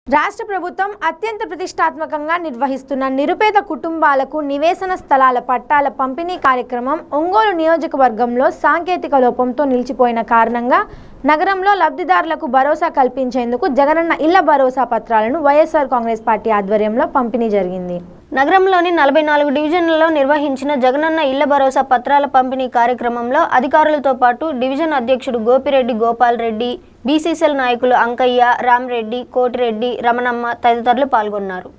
రాష్ట్ర ప్రభుత్వం అత్యంత ప్రతిష్టాత్మకంగా నిర్వహిస్తున్న నిరుపేద కుటుంబాలకు నివేశన స్థలాల పట్టాల పంపిణీ కార్యక్రమం ఒంగోలు నియోజకవర్గంలో సాంకేతిక లోపంతో నిలిచిపోయిన కారణంగా నగరంలో లబ్ధిదారులకు భరోసా కల్పించేందుకు జగనన్న ఇళ్ల భరోసా పత్రాలను వైఎస్ఆర్ కాంగ్రెస్ పార్టీ ఆధ్వర్యంలో పంపిణీ జరిగింది నగరంలోని నలభై నాలుగు డివిజన్లలో నిర్వహించిన జగనన్న ఇళ్ల భరోసా పత్రాల పంపిణీ కార్యక్రమంలో అధికారులతో పాటు డివిజన్ అధ్యక్షుడు గోపిరెడ్డి గోపాల్ రెడ్డి బీసీసీఎల్ నాయకులు అంకయ్య రామరెడ్డి కోటిరెడ్డి రమణమ్మ తదితరులు పాల్గొన్నారు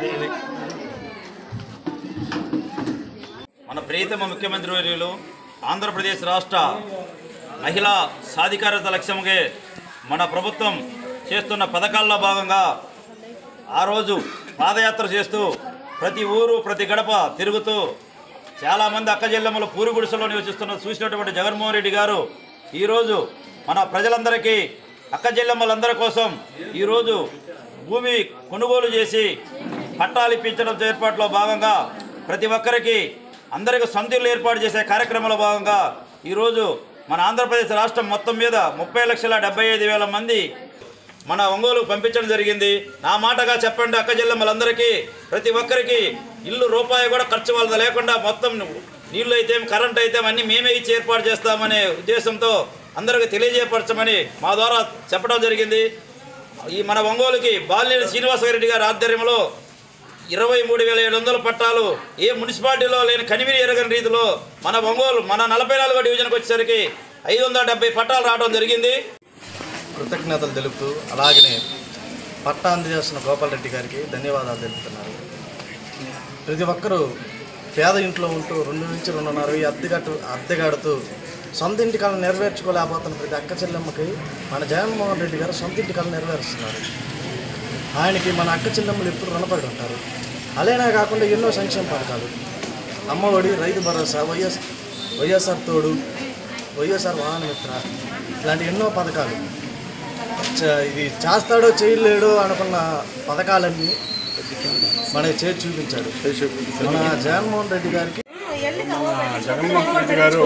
మన ప్రియతమ ముఖ్యమంత్రి వర్యులు ఆంధ్రప్రదేశ్ రాష్ట్ర మహిళా సాధికారత లక్ష్యంగా మన ప్రభుత్వం చేస్తున్న పథకాల్లో భాగంగా ఆ రోజు పాదయాత్ర చేస్తూ ప్రతి ఊరు ప్రతి గడప తిరుగుతూ చాలామంది అక్క చెల్లెమ్మలు పూరి గుడిసెలో నివసిస్తున్న చూసినటువంటి జగన్మోహన్ రెడ్డి గారు ఈరోజు మన ప్రజలందరికీ అక్క చెల్లెమ్మలందరి కోసం ఈరోజు భూమి కొనుగోలు చేసి పట్టాలు ఇప్పించడం ఏర్పాట్లో భాగంగా ప్రతి ఒక్కరికి అందరికీ సొంత ఇల్లు ఏర్పాటు చేసే కార్యక్రమంలో భాగంగా ఈరోజు మన ఆంధ్రప్రదేశ్ రాష్ట్రం మొత్తం మీద ముప్పై లక్షల డెబ్బై ఐదు వేల మంది మన ఒంగోలు పంపించడం జరిగింది నా మాటగా చెప్పండి అక్క చెల్లెమ్మలందరికీ ప్రతి ఒక్కరికి ఇల్లు రూపాయి కూడా ఖర్చు వాళ్ళది లేకుండా మొత్తం నీళ్ళు అయితే కరెంట్ అయితే అన్నీ మేమే ఇచ్చి ఏర్పాటు చేస్తామనే ఉద్దేశంతో అందరికీ తెలియజేయపరచమని మా ద్వారా చెప్పడం జరిగింది ఈ మన ఒంగోలుకి బాలినేని శ్రీనివాసరెడ్డి గారి ఆధ్వర్యంలో ఇరవై మూడు వేల ఏడు వందల పట్టాలు ఏ మున్సిపాలిటీలో లేని కనివిని ఎరగని రీతిలో మన ఒంగోలు మన నలభై నాలుగో డివిజన్కి వచ్చేసరికి ఐదు వందల డెబ్బై పట్టాలు రావడం జరిగింది కృతజ్ఞతలు తెలుపుతూ అలాగనే పట్టా అందజేస్తున్న గోపాల్ రెడ్డి గారికి ధన్యవాదాలు తెలుపుతున్నారు ప్రతి ఒక్కరూ పేద ఇంట్లో ఉంటూ రెండు నుంచి రెండున్నర వెయ్యి అద్దె కట్టు అద్దె కడుతూ సొంత ఇంటి కళ నెరవేర్చుకోలేకపోతున్న ప్రతి అక్క చెల్లెమ్మకి మన జగన్మోహన్ రెడ్డి గారు సొంత ఇంటి కళ నెరవేరుస్తున్నారు ఆయనకి మన అక్క చెల్లెమ్మలు ఎప్పుడు రుణపడి ఉంటారు అలానే కాకుండా ఎన్నో సంక్షేమ పథకాలు అమ్మఒడి రైతు భరోసా వైఎస్ వైఎస్ఆర్ తోడు వైఎస్ఆర్ వాహన మిత్ర ఇలాంటి ఎన్నో పథకాలు చ- ఇది చేస్తాడో చేయలేడో అనుకున్న పథకాలన్నీ మనకి చేసి చూపించాడు మన జగన్మోహన్ రెడ్డి గారికి జగన్మోహన్ రెడ్డి గారు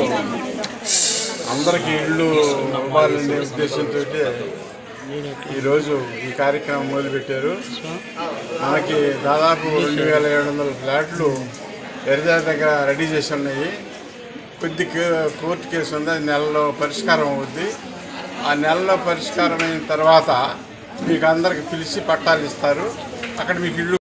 అందరికీ ఇళ్ళు ఇవ్వాలనే ఉద్దేశంతో ఈరోజు ఈ కార్యక్రమం మొదలుపెట్టారు మనకి దాదాపు రెండు వేల ఏడు వందల ఫ్లాట్లు ఎరిదారి దగ్గర రెడీ చేసి ఉన్నాయి కొద్ది కే- కోర్టు కేసు ఉంది అది నెలలో పరిష్కారం అవుద్ది ఆ నెలలో పరిష్కారం అయిన తర్వాత మీకు అందరికి పిలిచి పట్టాలు ఇస్తారు అక్కడ మీకు ఇళ్ళు